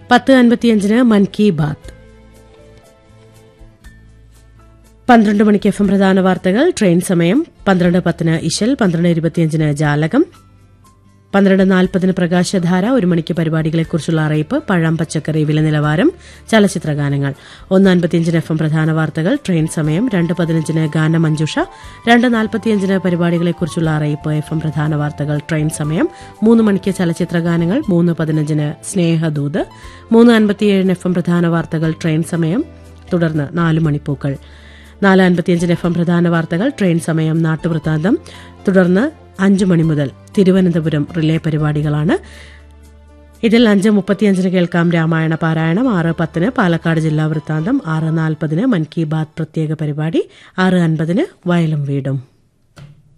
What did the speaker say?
പത്ത് അൻപത്തിയഞ്ചിന് മൻ കി ബാത്ത് പന്ത്രണ്ട് മണിക്ക് എഫ് എം പ്രധാന വാർത്തകൾ ട്രെയിൻ സമയം പന്ത്രണ്ട് പത്തിന് ഇശൽ പന്ത്രണ്ട് ഇരുപത്തിയഞ്ചിന് ജാലകം പന്ത്രണ്ട് നാൽപ്പതിന് പ്രകാശധാര ഒരു മണിക്ക് പരിപാടികളെക്കുറിച്ചുള്ള അറിയിപ്പ് പഴം പച്ചക്കറി വില നിലവാരം ചലച്ചിത്ര ഗാനങ്ങൾ ഒന്ന് അൻപത്തിയഞ്ചിന് എഫ് എം പ്രധാന വാർത്തകൾ ട്രെയിൻ സമയം രണ്ട് പതിനഞ്ചിന് ഗാനമഞ്ജുഷ രണ്ട് നാൽപ്പത്തിയഞ്ചിന് പരിപാടികളെക്കുറിച്ചുള്ള അറിയിപ്പ് എഫ് എം പ്രധാന വാർത്തകൾ ട്രെയിൻ സമയം മൂന്ന് മണിക്ക് ചലച്ചിത്ര ഗാനങ്ങൾ മൂന്ന് പതിനഞ്ചിന് സ്നേഹദൂത് മൂന്ന് അൻപത്തിയേഴിന് എഫ് എം പ്രധാന വാർത്തകൾ ട്രെയിൻ സമയം തുടർന്ന് നാല് മണിപ്പൂക്കൾ നാല് അൻപത്തിയഞ്ചിന് എഫ് എം പ്രധാന വാർത്തകൾ ട്രെയിൻ സമയം നാട്ടുവൃത്താന്തം തുടർന്ന് അഞ്ചു മണി മുതൽ തിരുവനന്തപുരം റിലേ പരിപാടികളാണ് ഇതിൽ അഞ്ച് മുപ്പത്തിയഞ്ചിന് കേൾക്കാം രാമായണ പാരായണം ആറ് പത്തിന് പാലക്കാട് ജില്ലാ വൃത്താന്തം ആറ് നാൽപ്പതിന് മൻ കി ബാത് പ്രത്യേക പരിപാടി ആറ് അൻപതിന് വയലും വീടും